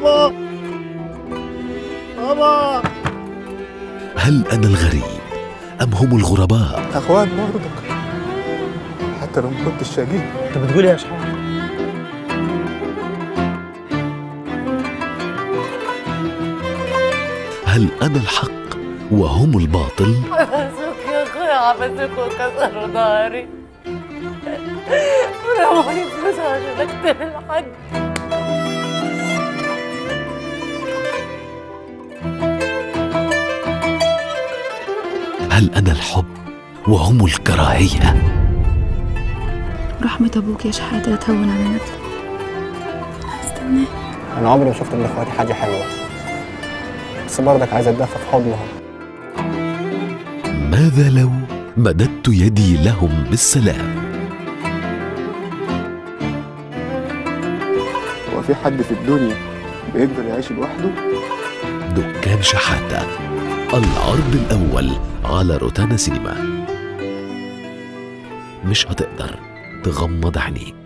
بابا بابا هل أنا الغريب أم هم الغرباء اخوان برضك حتى لو ما كنتش شقي انت بتقول ايه يا شحات هل أنا الحق وهم الباطل حبسوك يا اخويا حبسوك وكسروا ظهري ورموني فلوس عشان اكتب الحج هل أنا الحب وهم الكراهية رحمة أبوك يا شحاتة لا تهون على نفسك هستناك انا عمري ما شفت من اخواتي حاجه حلوه بس برضك عايز اتدفى في حضنهم ماذا لو مددت يدي لهم بالسلام هو في حد في الدنيا بيقدر يعيش لوحده دكان شحاتة العرض الأول على روتانا سينما مش هتقدر تغمض عينيك